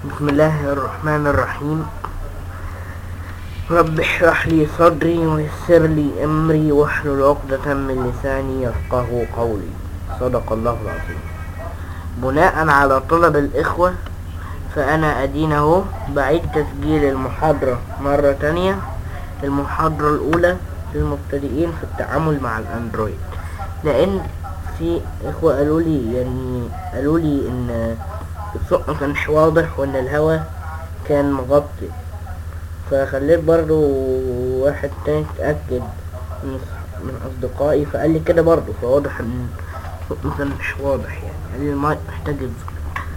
بسم الله الرحمن الرحيم رب اشرح لي صدري ويسر لي امري واحلل عقدة من لساني يفقه قولي صدق الله العظيم بناء على طلب الاخوة فانا ادينه بعيد تسجيل المحاضرة مرة تانية المحاضرة الاولى للمبتدئين في التعامل مع الاندرويد لان في اخوة قالوا لي يعني قالوا لي ان الصوت ما كانش واضح وان الهواء كان مغطي فخليت برضو واحد تاني اتأكد من من اصدقائي فقال لي كده برضو فواضح ان الصوت ما كانش واضح يعني قال لي المايك محتاج يظبط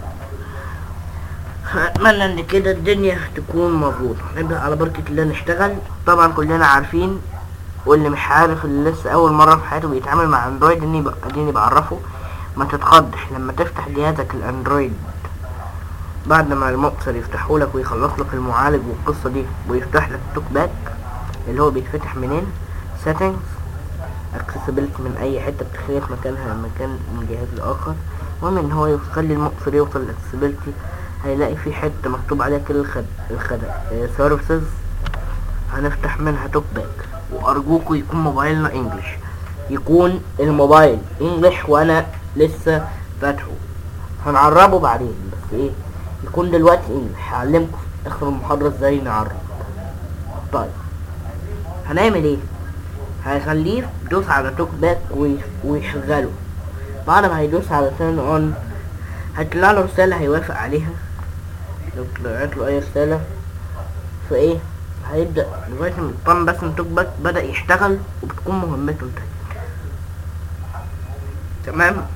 فأتمنى ان كده الدنيا تكون مظبوطة نبدأ على بركة الله نشتغل طبعا كلنا عارفين واللي مش عارف اللي لسه اول مرة في حياته بيتعامل مع اندرويد اني ب- اديني بعرفه ما تتخضش لما تفتح جهازك الاندرويد بعد ما المبصر يفتحه لك ويخلص لك المعالج والقصة دي ويفتح لك توك باك اللي هو بيتفتح منين settings accessibility من اي حتة بتختلف مكانها مكان من جهاز لاخر المهم ان هو يخلي المبصر يوصل للاكسسبيلتي هيلاقي في حتة مكتوب عليها كل الخد الخدم سيرفيسز هنفتح منها توك باك وارجوكوا يكون موبايلنا انجلش يكون الموبايل انجلش وانا لسه فاتحه هنعربه بعدين بس ايه يكون دلوقتي انجلش هعلمكم في اخر المحاضرة ازاي نعرب طيب هنعمل ايه هيخليه يدوس على توك باك وي- ويشغله بعد ما هيدوس على تيرن اون هتطلع له رسالة هيوافق عليها لو طلعت له اي رسالة فايه هيبدأ لغاية ما طبعا بس التوك باك بدأ يشتغل وبتكون مهمته انتهت تمام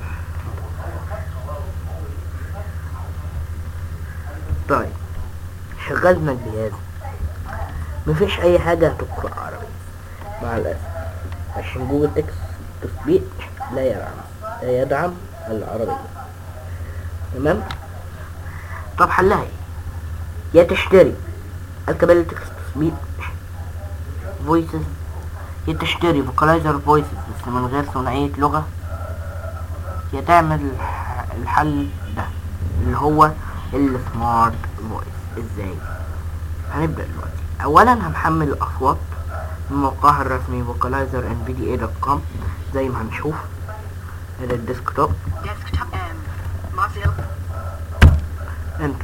طيب شغلنا الجهاز مفيش اي حاجة هتقرأ عربي مع الأسف عشان جوجل تكست تثبيت لا يدعم لا يدعم العربية تمام طب حلها ايه يا تشتري الكابيلة تكست تثبيت فويسز يا تشتري فوكالايزر فويسز بس من غير ثنائية لغة يا تعمل الح- الحل ده اللي هو السمارت فويس ازاي هنبدأ دلوقتي اولا هنحمل الاصوات من موقعها الرسمي vocalizer.nvda.com زي ما هنشوف هذا الديسكتوب Desktop M. Mozilla. انتر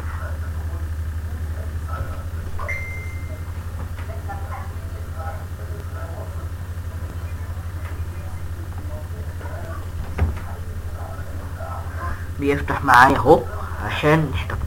بيفتح معايا اهو عشان نشتغل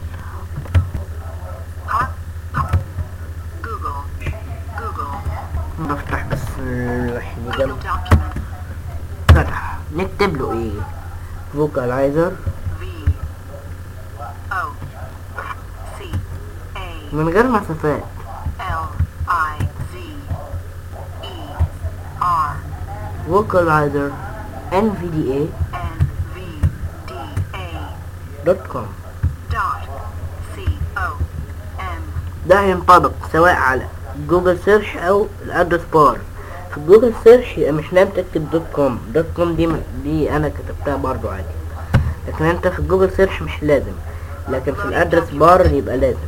Hot. Google. Google. بفتح بس الحين جنب Google document. فتح نكتب له ايه فوكالايزر V. O. C. A. من غير مسافات L. I. Z. E. R. فوكالايزر nvda N. V. D. A. دوت كوم Dot. C. O. M. ده هينطبق سواء على جوجل سيرش او الادرس بار في جوجل سيرش يبقى مش لازم تكتب دوت كوم دوت كوم دي دي انا كتبتها برضو عادي لكن انت في جوجل سيرش مش لازم لكن في الادرس بار يبقى لازم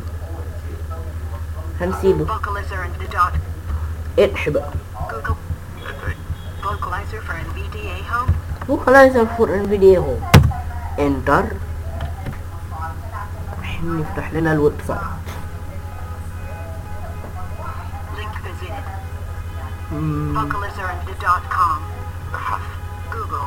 هنسيبه Vocalizer and the dot. اقش بقى Google. Vocalizer for NVDA home. فوكالايزر فور انفيديا هوم انتر عشان يفتح لنا الويب سايت Link visited. مم، Vocalizer and the dot com. Google.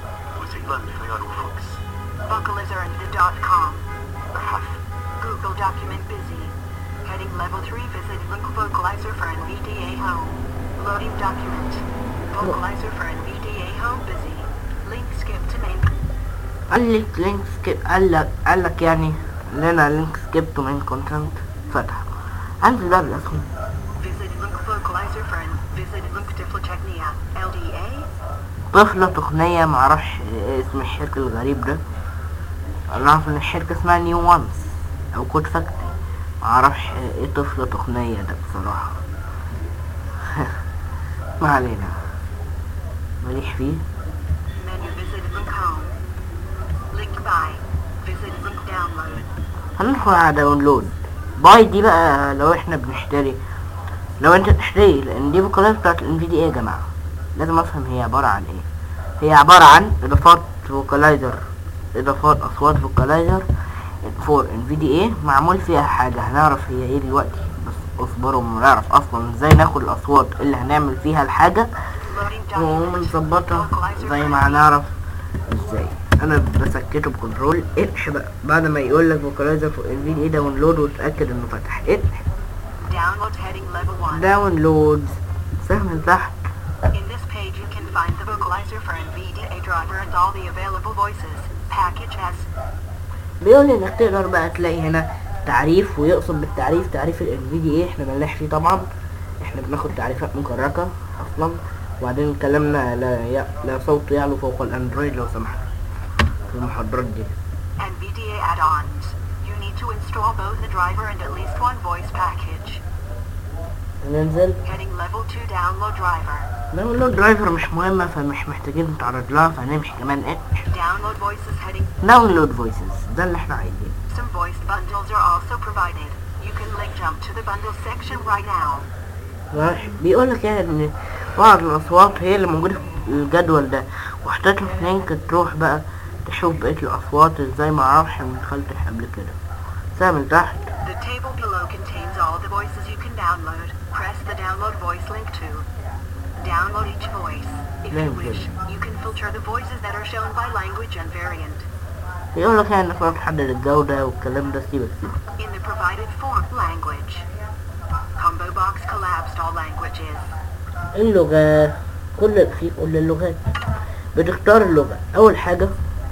Vocalizer and the dot com. Google document busy. Heading level 3 visit link vocalizer for NVDA home. Loading document. Vocalizer for NVDA home busy. Link skip to main. قال لك لينك سكيب قال لك قال لك يعني لنا لينك سكيب تو مين كونتنت فتح انزل بقى بالاسهم Visit link vocalizer for visit link Tiflotechnia. LDA. طفلة تقنية معرفش إيه اسم الشركة الغريب ده انا اعرف ان الشركة اسمها نيو وانس او كود فاكتوري معرفش ايه طفلة تقنية ده بصراحة ما علينا ماليش فيه Menu visit link home. Link buy. Visit link download. هندخل على داونلود باي دي بقى لو احنا بنشتري لو انت تشتري لان دي فوكالايزر بتاعت الان في دي ايه يا جماعه لازم افهم هي عباره عن ايه هي عباره عن اضافات فوكالايزر اضافات اصوات فوكالايزر فور ان في دي ايه معمول فيها حاجه هنعرف هي ايه دلوقتي بس اصبروا ونعرف اصلا ازاي ناخد الاصوات اللي هنعمل فيها الحاجه Loading ونقوم documents. نظبطها Vocalizer زي for ما هنعرف ازاي انا بسكته بكنترول اتش بقى بعد ما يقول لك فوكالايزر فور ان في دي ايه داونلود وتاكد انه فتح اتش Downloads heading level 1. داونلود سهم تحت In this page you can find the vocalizer for NVDA driver and all the available voices. Package as بيقول لي انك تقدر بقى تلاقي هنا تعريف ويقصد بالتعريف تعريف ال NVDA احنا ملناش فيه طبعا احنا بناخد تعريفات مكركة اصلا وبعدين كلامنا لا, ي... لا صوت يعلو فوق الاندرويد لو سمحت في المحاضرات دي NVDA add-ons. You need to install both the driver and at least one voice package. هننزل Heading level 2 download driver. داونلود درايفر مش مهمة فمش محتاجين نتعرض لها فهنمشي كمان اتش Download voices heading. داونلود فويسز ده اللي احنا عايزينه Some voice bundles are also provided. You can link jump to the bundle section right now. راح بيقول لك يعني ان بعض الاصوات هي اللي موجوده في الجدول ده وحطيت لك لينك تروح بقى تشوف بقيه الاصوات ازاي ما اعرفش ما دخلتش قبل كده سامل تحت The table below contains all the voices you can download. Press the download voice link to download each voice. If you Language. wish, you can filter the voices that are shown by language and variant. بيقول لك يعني انك ما تحدد الجوده والكلام ده سيبك سيبك In the provided form, language. Combo box collapsed all languages. اللغه كل في كل اللغات بتختار اللغه اول حاجه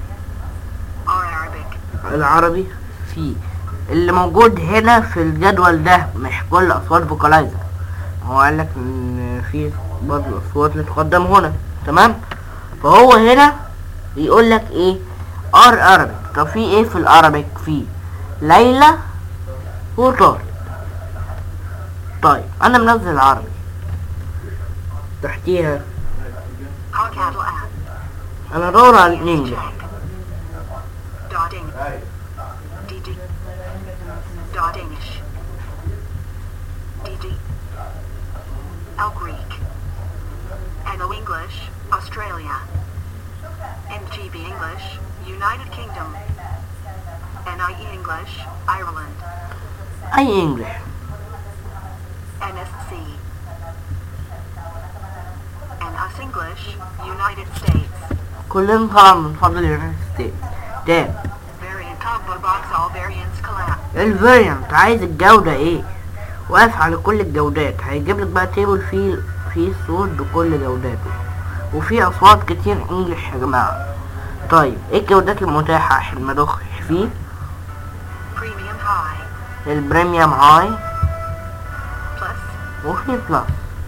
Or Arabic. العربي في اللي موجود هنا في الجدول ده مش كل اصوات فوكالايزر هو قال لك ان في بعض الاصوات اللي تقدم هنا تمام فهو هنا بيقول لك ايه ار ارابيك طب في ايه في الارابيك في ليلى وطارق طيب انا منزل عربي تحتيها Hot cattle app. انا ادور على الانجليش Dot English. DD. Dot English. DD. L Greek. Hello English, Australia. NGB English, United Kingdom. NIE English, Ireland. اي انجليش NSC. NUS English, United States. كلنا طبعا من فضل يونايتد ستيتس تاني Variant combo box, all variants collapse. الفاريانت عايز الجودة ايه واقف على كل الجودات هيجيب لك بقى تيبل فيه فيه صوت بكل جوداته وفي اصوات كتير انجلش يا جماعة طيب ايه الجودات المتاحة عشان ما ادخش فيه Premium High. البريميوم هاي Plus. وفي بلس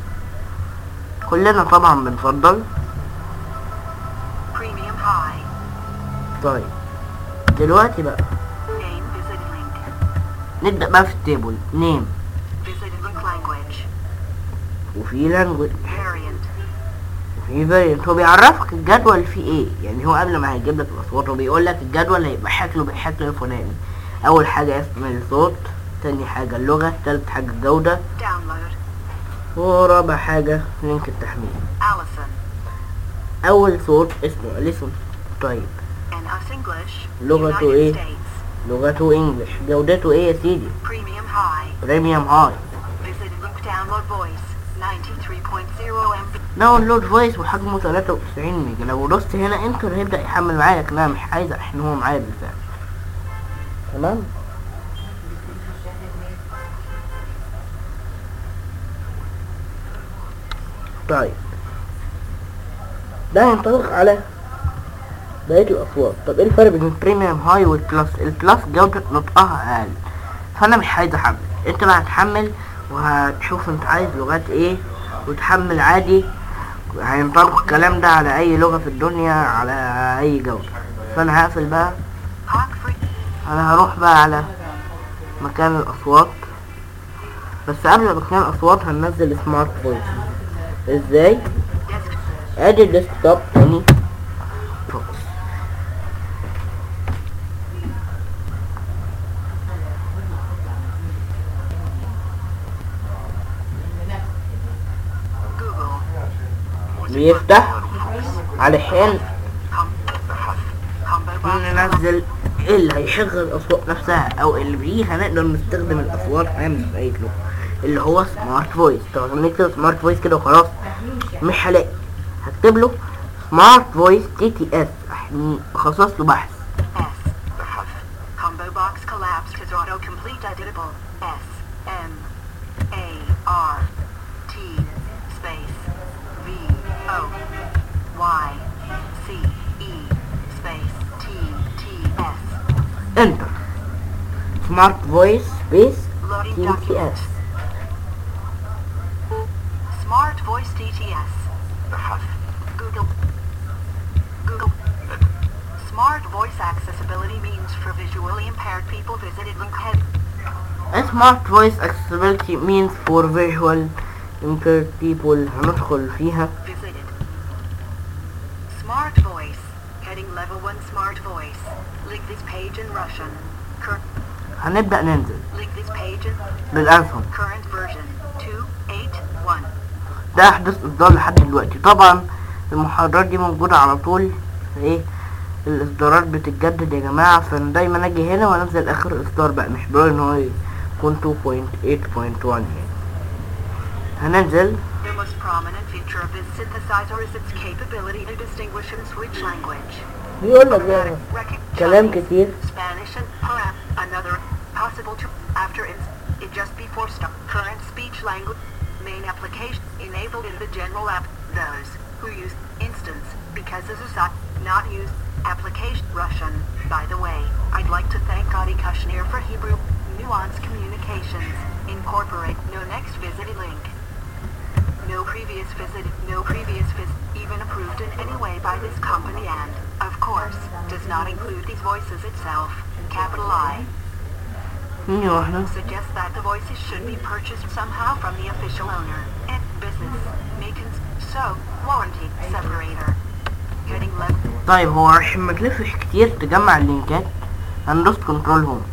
كلنا طبعا بنفضل Premium High. طيب دلوقتي بقى Name visited link. نبدأ بقى في التيبل نيم Visited link language. وفي لانجوج Variant. في فاريانت هو بيعرفك الجدول فيه ايه يعني هو قبل ما هيجيب لك الاصوات هو بيقول لك الجدول هيبقى شكله بالشكل الفلاني اول حاجه اسم الصوت تاني حاجه اللغه تالت حاجه الجوده Download. ورابع حاجه لينك التحميل Allison. اول صوت اسمه اليسون طيب NUS English. لغته United إيه؟ States. لغته انجلش جودته ايه يا سيدي Premium High. بريميوم هاي Visited link download voice. 93.0 MB. داونلود فويس وحجمه 93 ميجا لو دوست هنا انتر هيبدا يحمل معايا لكن انا مش عايز عشان هو معايا بالفعل تمام طيب ده ينطبق على بقية الأصوات طب ايه الفرق بين البريميوم هاي والبلس البلس جودة نطقها أقل فأنا مش عايز أحمل انت بقى هتحمل وهتشوف انت عايز لغات ايه وتحمل عادي هينطبق الكلام ده على أي لغة في الدنيا على أي جودة فأنا هقفل بقى Hawk free. أنا هروح بقى على مكان الأصوات بس قبل مكان الأصوات هننزل سمارت فويس ازاي؟ Desk. ادي الديسكتوب تاني فوكس بيفتح علشان Com- combo box ننزل اللي هيشغل الاصوات نفسها او اللي بيه هنقدر نستخدم الاصوات انا مش قايل له اللي هو سمارت فويس طبعا نكتب سمارت فويس كده وخلاص مش هلاقي هكتب له سمارت فويس تي تي اس عشان اخصص له بحث S. Combo box collapsed is autocomplete editable. S M A R T space V O Y C E space T T S. انتر سمارت فويس سبيس Loading تي تي document. اس Smart voice DTS. Google. Google. Smart voice accessibility means for visually impaired people visited Linkhead. سمارت فويس accessibility means for visual impaired people هندخل فيها Visited. Smart voice. Heading level 1 smart voice. Link this page in Russian. Cur- هنبدأ ننزل link this page in بالأسهم current version 281. ده احدث اصدار لحد دلوقتي طبعا المحاضرات دي موجودة على طول ايه الاصدارات بتتجدد يا جماعة فانا دايما اجي هنا وانزل اخر اصدار بقى مش بقول ان هو يكون 2.8.1 يعني هننزل The most prominent feature of this synthesizer is its capability to distinguish in switch language. بيقول لك بقى Chromatic record كلام Chinese, كتير Spanish and Persian. Another possible to after it, it just before start current speech language main application enabled in the general app. Those who use instance because this is not not use application Russian. By the way, I'd like to thank Adi Kashmir for Hebrew Nuance Communications. Incorporate no next visited link. No previous visit, no previous visit, even approved in any way by this company and, of course, does not include these voices itself. Capital I. ثانية واحدة Suggests that the voices should be purchased somehow from the official owner. And business. May cons- so, warranty, separator. Heading left. طيب هو عشان ما تلفش كتير تجمع اللينكات هندوس كنترول هوم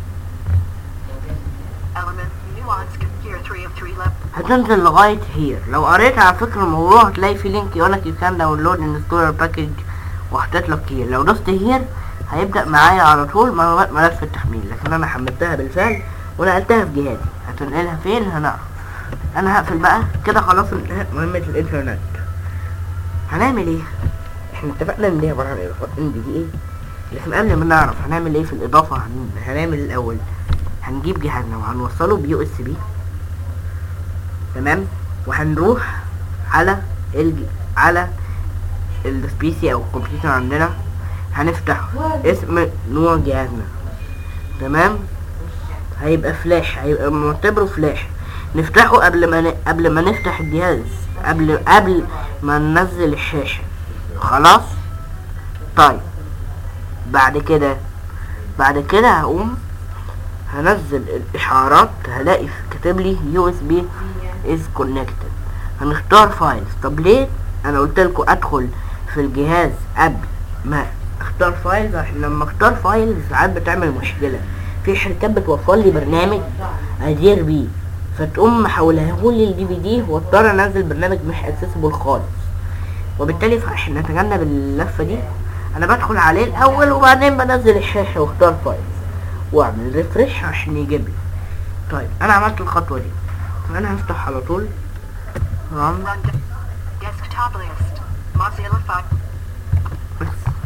Element, nuance, here 3 of 3 left. هتنزل لغاية هير لو قريت على فكرة الموضوع هتلاقي في لينك يقولك you can download installer package وحطيت لك هير لو دوست هير هيبدأ معايا على طول ملف ملف التحميل لكن انا حملتها بالفعل ونقلتها في جهازي هتنقلها فين هنعرف انا هقفل بقى كده خلاص انتهت مهمة الانترنت هنعمل ايه احنا اتفقنا ان دي عبارة عن اضافات ان دي ايه لكن قبل ما نعرف هنعمل ايه في الاضافة هن... هنعمل الاول هنجيب جهازنا وهنوصله بيو اس بي تمام وهنروح على الج... على البي سي او الكمبيوتر عندنا هنفتح اسم نوع جهازنا تمام هيبقى فلاش هيبقى معتبره فلاش نفتحه قبل ما ن... قبل ما نفتح الجهاز قبل قبل ما ننزل الشاشة خلاص طيب بعد كده بعد كده هقوم هنزل الاشعارات هلاقي كاتب لي يو اس بي از كونكتد هنختار فايلز طب ليه انا قلت لكم ادخل في الجهاز قبل ما اختار فايلز عشان لما اختار فايلز ساعات بتعمل مشكله في شركات بتوفر لي برنامج ادير بيه فتقوم محولها لي الدي في دي واضطر انزل برنامج مش اكسسبل خالص وبالتالي عشان نتجنب اللفه دي انا بدخل عليه الاول وبعدين بنزل الشاشه واختار فايلز واعمل ريفرش عشان يجيب لي طيب انا عملت الخطوه دي فانا هفتح على طول ران Run de- desktop list. Mozilla Fire. بس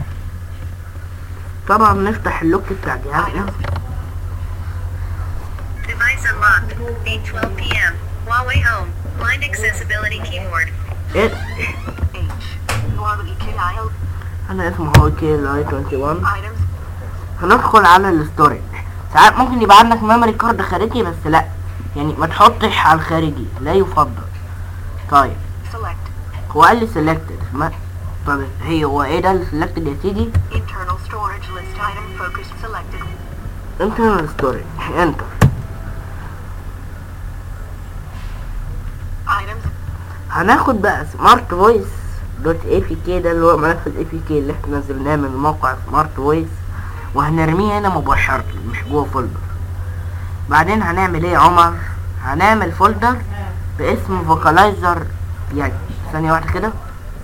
طبعا نفتح اللوك بتاع جهازنا Items. Device unlocked. 8:12 p.m. Huawei Home. Blind accessibility keyboard. ايه H. Huawei KIL. انا اسمه هو كي الاي 21 Items. هندخل على الستورج ساعات ممكن يبقى عندك ميموري كارد خارجي بس لا يعني ما تحطش على الخارجي لا يفضل طيب Select. هو قال لي سيلكتد ما طب هي هو ايه ده اللي سيلكتد يا سيدي Internal storage list item focused selected. انترنال ستورج انتر Items. هناخد بقى سمارت فويس دوت اي بي كي ده اللي هو ملف الاي بي كي اللي احنا نزلناه من موقع سمارت فويس وهنرميه هنا مباشرة مش جوه فولدر بعدين هنعمل ايه يا عمر هنعمل فولدر باسم فوكالايزر يعني ثانية واحدة كده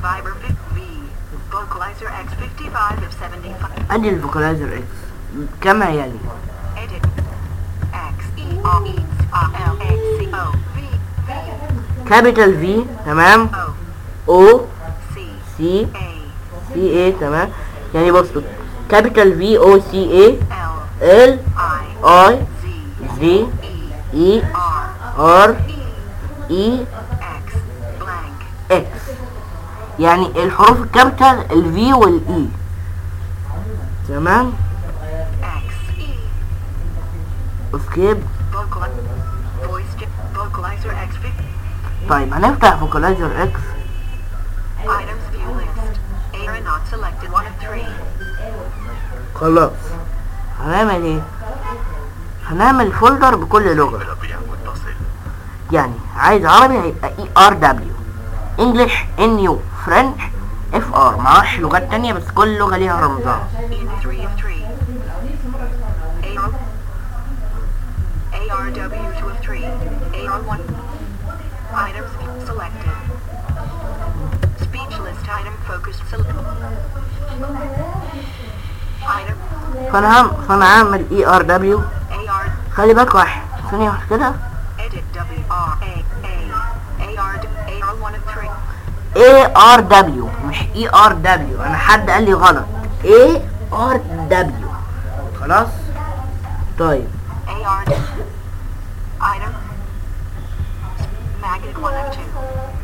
Viber 50 V. Vocalizer X55 of 75. ادي الفوكالايزر اكس كما يلي Edit. X E R E R L A C O V V كابيتال في تمام O او C سي A سي اي تمام يعني بصوا كابيتال في او سي اي L ال I اي Z زي E اي R ار E اي X blank اكس يعني الحروف الكابيتال الفي والاي تمام X E اسكيب vocal voice j- vocalizer X50 طيب هنفتح فوكالايزر اكس items view list. Area not selected one of three. خلاص هنعمل ايه هنعمل فولدر بكل لغة بالربيع متصل يعني عايز عربي هيبقى اي ار دبليو انجلش ان يو فرنش اف ار معرفش لغات تانية بس كل لغة ليها رمزها In three of three. AR ARW two of three. AR one. Items selected. Speech list item focused select. Item فانا هم فانا هعمل اي ار دبليو AR خلي بالك واحد ثانية واحدة كده edit W R A A AR AR one of three. اي ار دبليو مش اي ار دبليو انا حد قال لي غلط اي ار دبليو خلاص طيب AR item magnet one of two.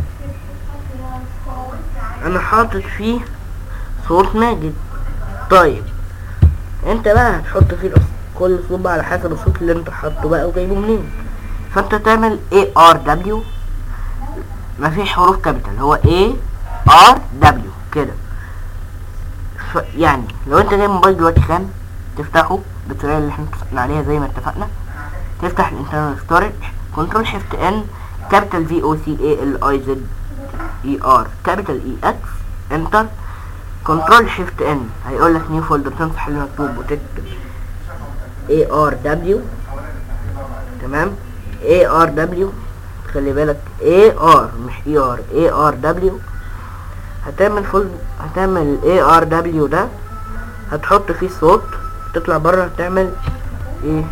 انا حاطط فيه صوت ماجد طيب انت بقى هتحط فيه الأص... كل صوت بقى على حسب الصوت اللي انت حاطه بقى وجايبه منين فانت تعمل اي ار دبليو مفيش حروف كابيتال هو اي ار دبليو كده ف... يعني لو انت جايب موبايل دلوقتي خام تفتحه بالطريقه اللي احنا اتفقنا عليها زي ما اتفقنا تفتح الانترنال ستورج كنترول شيفت ان كابيتال في او سي اي ال اي زد اي ار كابيتال اي اكس انتر كنترول شيفت ان هيقول لك نيو فولدر تمسح اللي مكتوب وتكتب اي ار دبليو تمام اي ار دبليو خلي بالك اي ار مش اي ار اي ار دبليو هتعمل فول هتعمل الاي ار دبليو ده هتحط فيه صوت تطلع بره تعمل ايه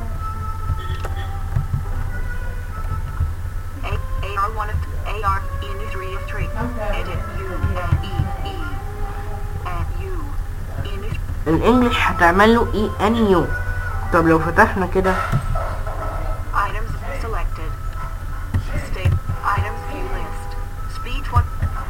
A AR one of AR in three of three. Edit U and E E and U in الانجليش هتعمل له اي ان يو طب لو فتحنا كده items selected. State items view list. Speech one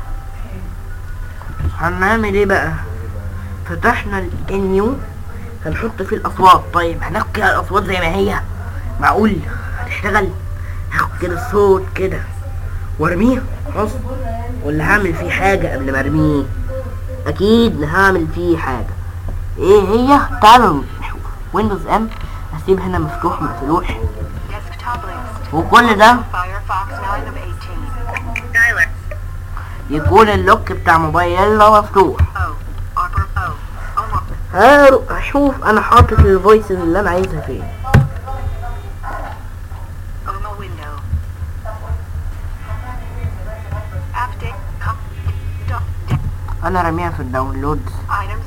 هنعمل ايه بقى فتحنا الانيو هنحط فيه الاصوات طيب هناخد كده الاصوات زي ما هي معقول هتشتغل هاخد كده الصوت كده وارميه خلاص ولا هعمل فيه حاجة قبل ما ارميه اكيد هعمل فيه حاجة ايه هي تعالوا نشوف ويندوز ام هسيب هنا مفتوح مفتوح desktop list. وكل ده Firefox 9 of 18. Dialer. يكون اللوك بتاع موبايلنا مفتوح O Opera O Omo هارو- هشوف انا حاطط الفويسز اللي انا عايزها فين Omo window. Update com dot de- انا راميها في الداونلود items.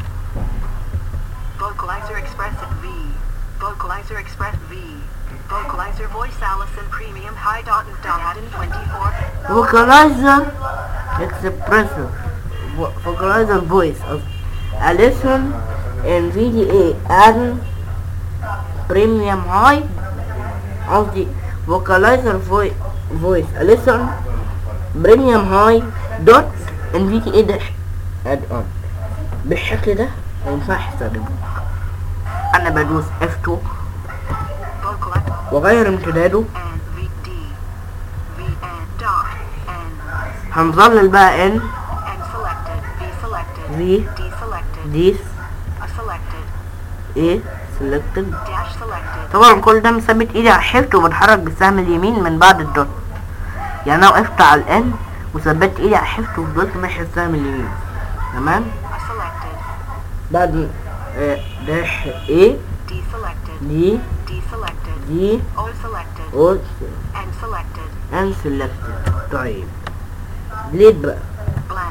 Vocalizer Express V. Vocalizer Express V. Vocalizer Voice Allison Premium High Dot and Dot in 24. فوكالايزر اكسبريسور فوكالايزر فويس اليسون ان في دي اي ادن بريميوم هاي قصدي فوكالايزر فويس اليسون بريميوم هاي دوت ان في دي اي داش اد اون بالشكل ده ما ينفعش استخدمه انا بدوس F2 Vocalizer واغير امتداده and V D. V and dot and هنظلل بقى ان and selected. V selected. V. Deselected. ديس A selected. ايه سيلكتد Dash selected. طبعا كل ده مثبت ايدي على الشيفت وبتحرك بالسهم اليمين من بعد الدوت يعني انا وقفت على الان وثبت ايدي على الشيفت وفضلت ماشي السهم اليمين تمام A selected. بعد آه، داش ايه Deselected. دي Deselected. دي O selected. او And selected. ان سيلكتد طيب ديليت بقى Blank.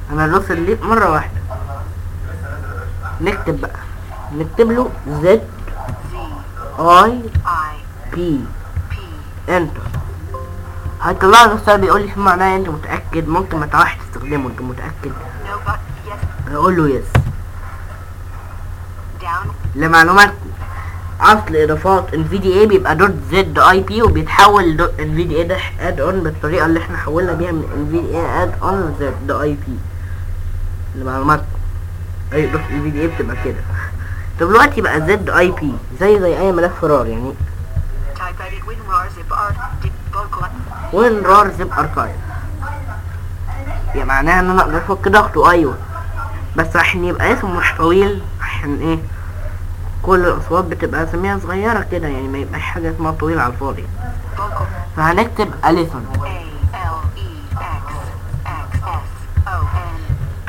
انا ادوس الليب مرة واحدة نكتب بقى نكتب له زد Z اي I بي P انتر هيطلع لي رسالة بيقول لي في معناه انت متأكد ممكن ما تعرفش تستخدمه انت متأكد no but yes هقول له يس down لمعلومات اصل اضافات NVDA بيبقى دوت زد اي بي وبيتحول دوت NVDA ده اد اون بالطريقه اللي احنا حولنا بيها من NVDA اد اون زد اي بي لمعلومات اي دوت NVDA بتبقى كده طب دلوقتي بقى زد اي بي زي زي اي ملف رار يعني type edit win rar zip art dip vocal وين رار زب اركايف يعني معناها ان انا اقدر افك ضغطه ايوه بس عشان يبقى اسمه مش طويل عشان ايه كل الاصوات بتبقى اساميها صغيره كده يعني ما يبقاش حاجه اسمها طويل على الفاضي vocal فهنكتب اليسون A L E X X S O N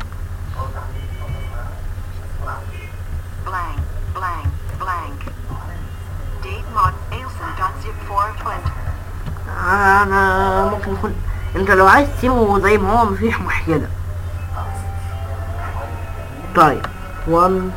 blank blank blank date mod ailson dot zip 420 انا ممكن يكون انت لو عايز تسيبه زي ما هو مفيش مشكله طيب one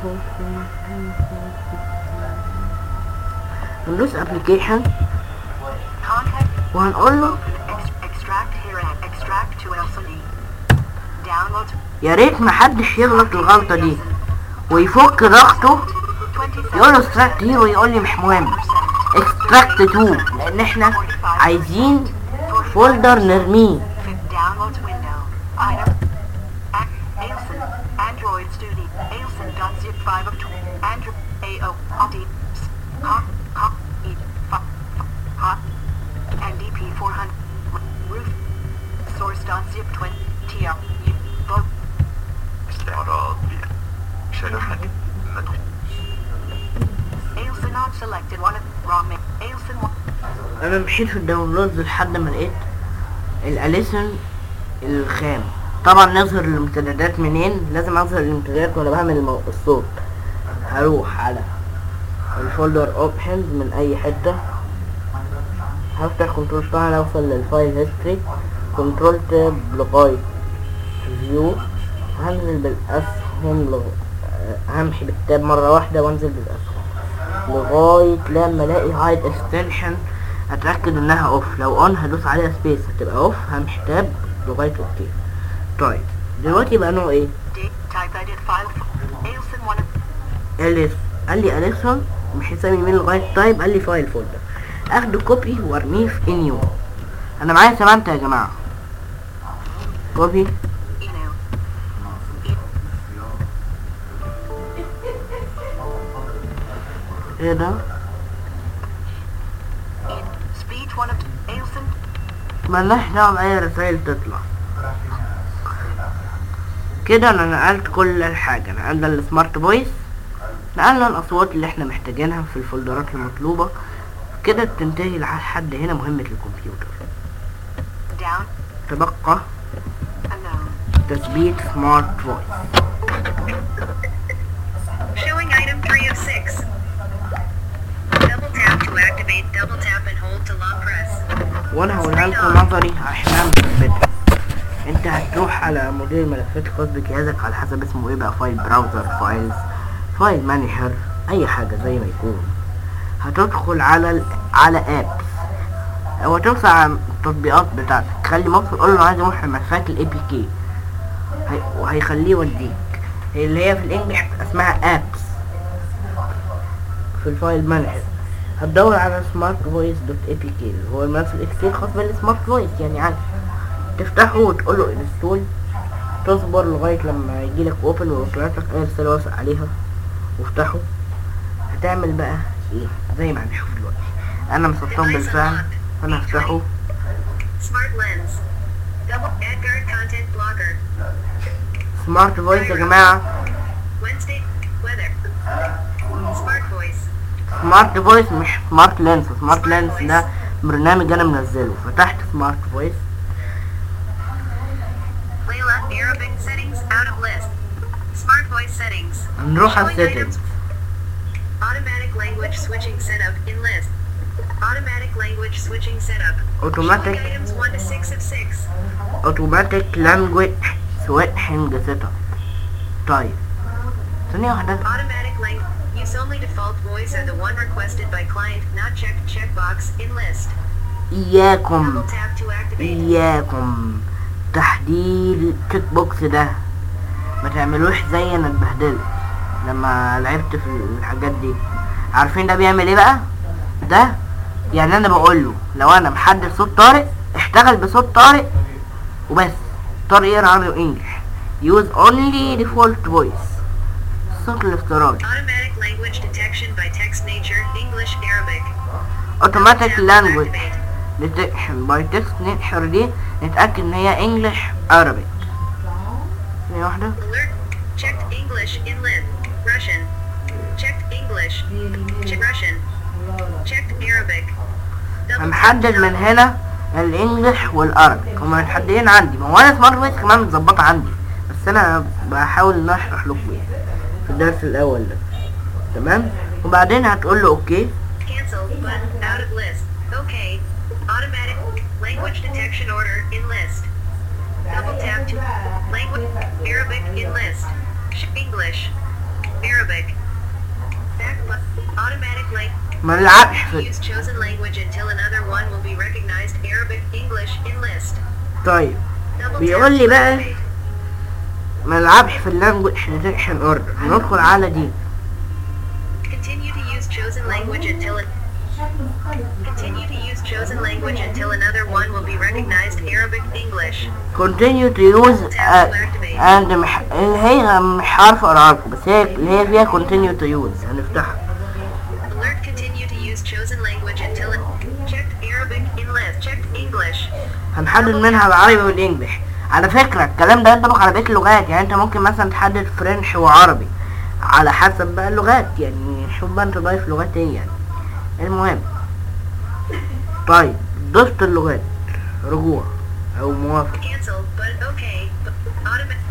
هندوس ابلكيشن contact وهنقول له open ex- extract here at extract to LCD download يا ريت محدش يغلط الغلطه دي ويفك ضغطه 27 يقول له اكستراكت هيرو يقول لي مش مهم اكستراكت 2 لان احنا عايزين فولدر نرميه Fifth downloads window. Item. Ac- Ailson. Android Studio. Ailson.zip 5 of 20. Android. AO. Opti. S- Cop. Cop. E. F. Hot. NDP 400. Roof. Source.zip 20. TR. U. Vote. استعراض شريحة مدخول Ailson not selected. One of wrong. ma- Ailson. one- انا مشيت في الداونلودز لحد ما لقيت الاليسون الخام طبعا نظهر الامتدادات منين لازم اظهر الامتدادات وانا بعمل المو... الصوت هروح على الفولدر اوبشنز من اي حتة هفتح كنترول طبعا اوصل للفايل هيستوري كنترول تاب لغاية فيو هنزل بالاسهم لغ... آه، همشي بالتاب مرة واحدة وانزل بالاسهم لغاية لما الاقي هايد اكستنشن اتاكد انها اوف لو اون هدوس عليها سبيس هتبقى اوف همشي تاب لغاية اوكي طيب دلوقتي بقى نوع ايه Date. Type edit file. Ailson. One of. اليس قال لي اليسون مش هيسمي مين لغاية تايب قال لي فايل فولدر اخده كوبي وارميه في انيو انا معايا سمانتا يا جماعة كوبي Eno. ايه ده Speech. One of. Ailson. ملناش دعوة بأي رسائل تطلع كده انا نقلت كل الحاجة نقلنا السمارت فويس نقلنا الأصوات اللي احنا محتاجينها في الفولدرات المطلوبة كده تنتهي لحد هنا مهمة الكمبيوتر Down. تبقى Alone. تثبيت سمارت فويس Showing item 3 of 6. Double tap to activate, double tap and hold to long press. وانا هقولها لكم نظري عشان انا مثبتها انت هتروح على مدير الملفات الخاص بجهازك على حسب اسمه ايه بقى فايل براوزر فايلز فايل مانجر اي حاجة زي ما يكون هتدخل على ال... على ابس او توسع على التطبيقات بتاعتك خلي مصر قول له عايز اروح ملفات الاي بي كي وهيخليه يوديك اللي هي في الانجليش اسمها ابس في الفايل مانجر هتدور على سمارت فويس دوت اي بي كي اللي هو الملف الاي بي كي الخاص بالسمارت فويس يعني عادي تفتحه وتقول له انستول تصبر لغاية لما يجيلك اوبن ويطلعلك اي رسالة واسع عليها وافتحه هتعمل بقى ايه زي ما هنشوف دلوقتي انا مسطبه بالفعل انا هفتحه Smart lens. Double add guard content blocker. سمارت فويس يا جماعة Wednesday. Weather. Smart voice. سمارت فويس مش سمارت لينس سمارت لينس ده برنامج انا منزله فتحت سمارت فويس Layla. Arabic settings out of list. Smart voice settings. هنروح على Showing السيتنجز items. Automatic language switching setup in list. Automatic language switching setup. Showing اوتوماتيك items 1 to 6 of 6. اوتوماتيك لانجويج switching setup طيب ثانية واحدة Automatic link. Use only default voice or the one requested by client, not checked checkbox in list. إياكم Double tap to activate. إياكم تحديد التيك بوكس ده ما تعملوش زي انا اتبهدلت لما لعبت في الحاجات دي عارفين ده بيعمل ايه بقى ده يعني انا بقول له لو انا محدد صوت طارق اشتغل بصوت طارق وبس طارق يقرا عربي وانجلش use only default voice الصوت الافتراضي Automatic language detection by text nature, English, Arabic. automatic Double tap to language activate. detection by text ننحر دي نتأكد ان هي English Arabic ثانية واحدة Alert. Checked English in list. Russian. Checked English. Check Russian. Checked Arabic. Double tap هنحدد to من هنا الانجليش والعربي هما متحددين عندي ما هو انا سمارت فويس كمان متظبطه عندي بس انا بحاول ان أنا اشرح لكم يعني في الدرس الاول ده تمام وبعدين هتقول له اوكي Cancel button out of list. Okay. Automatic language detection order in list. Double tap to language Arabic in list. Sh- English. Arabic. Back button. Automatic language. ما نلعبش في Use chosen language until another one will be recognized. Arabic English in list. طيب Double بيقول tap لي to بقى activate. ما نلعبش في اللانجوج ديتكشن اوردر ندخل على دي Continue to use chosen language until it. Continue to use chosen language until another one will be recognized. Arabic English. continue to use uh, and مح... اللي هي مش عارف اقراها لكم بس هي اللي هي فيها continue to use هنفتحها Alert continue to use chosen language until it checked Arabic in list. Checked English. هنحدد منها العربي والانجليش على فكرة الكلام ده ينطبق على بقية اللغات يعني انت ممكن مثلا تحدد فرنش وعربي على حسب بقى اللغات يعني شوف بقى انت ضايف لغات ايه يعني المهم طيب ضفت اللغات رجوع او موافق Cancel, but okay. But automatic.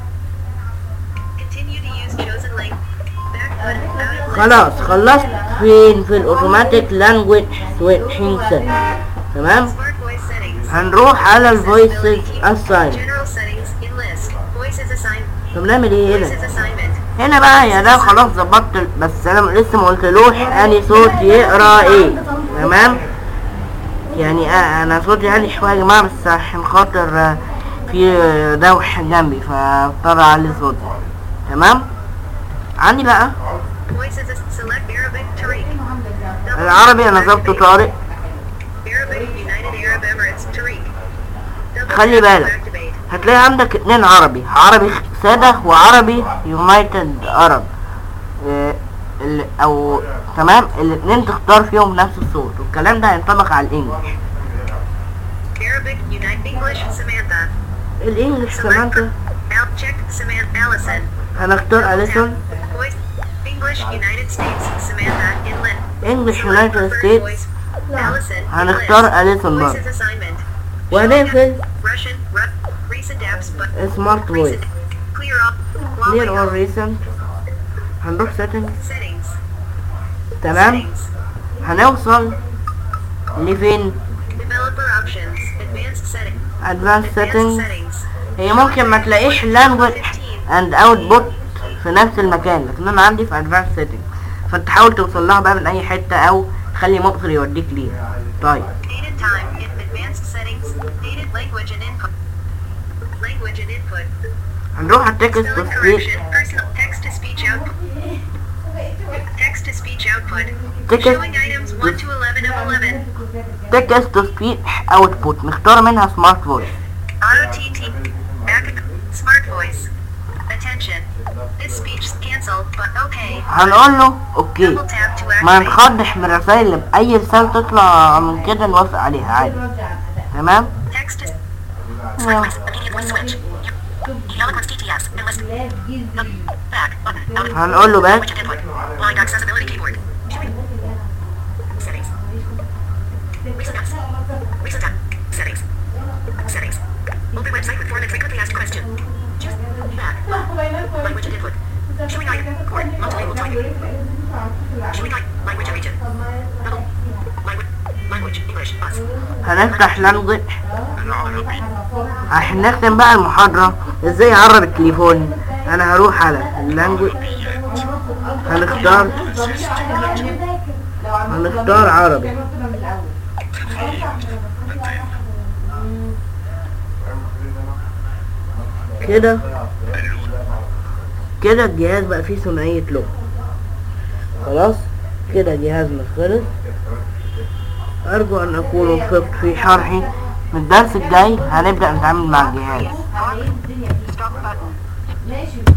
Continue to use chosen language. Back button out of list. خلاص خلصت فين في الاوتوماتيك لانجويج سويتشنج سيت تمام Smart voice settings. هنروح على الفويسز Accessibility. اساين General settings in list. Voices assigned. طب نعمل ايه هنا Voices assignment. هنا بقى يا ده خلاص ظبطت ال- بس انا لسه ما قلتلوش اني صوت يقرا ايه تمام يعني آه انا صوتي عالي شويه يا جماعه بس عشان خاطر آه، في آه، دوح جنبي فاضطر اعلي صوتي تمام عندي بقى Voices as- select Arabic Tariq. Double العربي انا tap to ظبطه activate. طارق Arabic United Arab Emirates Tariq. Double خلي tap to بالك. activate. هتلاقي عندك اتنين عربي عربي سادة وعربي يونايتد عرب آه، ال- او تمام الاتنين تختار فيهم نفس الصوت والكلام ده هينطبق على الانجليش Arabic United English Samantha. الانجليش Select سمانتا Al check Samantha Allison. هنختار Double اليسون tap. Voice English United States Samantha Inlet. انجليش Select يونايتد preferred ستيتس voice. Allison. هنختار Inlet. اليسون برضه Voices assignment. وهنقفل Russian. Ru- recent apps but سمارت فويس recent. Clear up. كلير اور Huawei. ريسنت هنروح سيتنج Settings. تمام Settings. هنوصل لفين Developer options. Advanced setting. ادفانس Advanced سيتنج settings. هي ممكن ما تلاقيش اللانجوج اند اوتبوت في نفس المكان لكن انا عندي في ادفانس سيتنج فانت حاول توصل لها بقى من اي حته او خلي مبصر يوديك ليها طيب Dated time in advanced settings. Dated language and input. Language and input. هنروح على التكست Spelling تو correction. سبيك Personal text to speech output. Text to speech output. Text Showing items 1 to 11 of 11. تكست تو سبيك اوتبوت نختار منها سمارت فويس Auto TT. Ac- Smart voice. Attention. This speech is canceled, but okay. هنقول له اوكي Double tap to ما activate. نخضش من الرسائل اللي باي رساله تطلع من كده نوافق عليها عادي تمام Text to آه. immediate voice switch. Eloquence TTS. Enlist. Back button. Out of هنقول له باك language and input. Blind accessibility keyboard. Settings. Recent apps. Recent app. Settings. Settings. Open website with form and frequently asked question. Choose back. Language and input. Showing item. Core. Multilingual typing. Showing item. Language and region. Double. Language. Language. English. Us. هنفتح لانجوج العربي عشان نختم بقى المحاضرة ازاي اعرب التليفون انا هروح على اللانجوج هنختار هنختار عربي كده كده الجهاز بقى فيه ثنائية لغة خلاص كده جهازنا خلص أرجو أن أكون وفقت في شرحي من الدرس الجاي هنبدأ نتعامل مع الجهاز Stop button.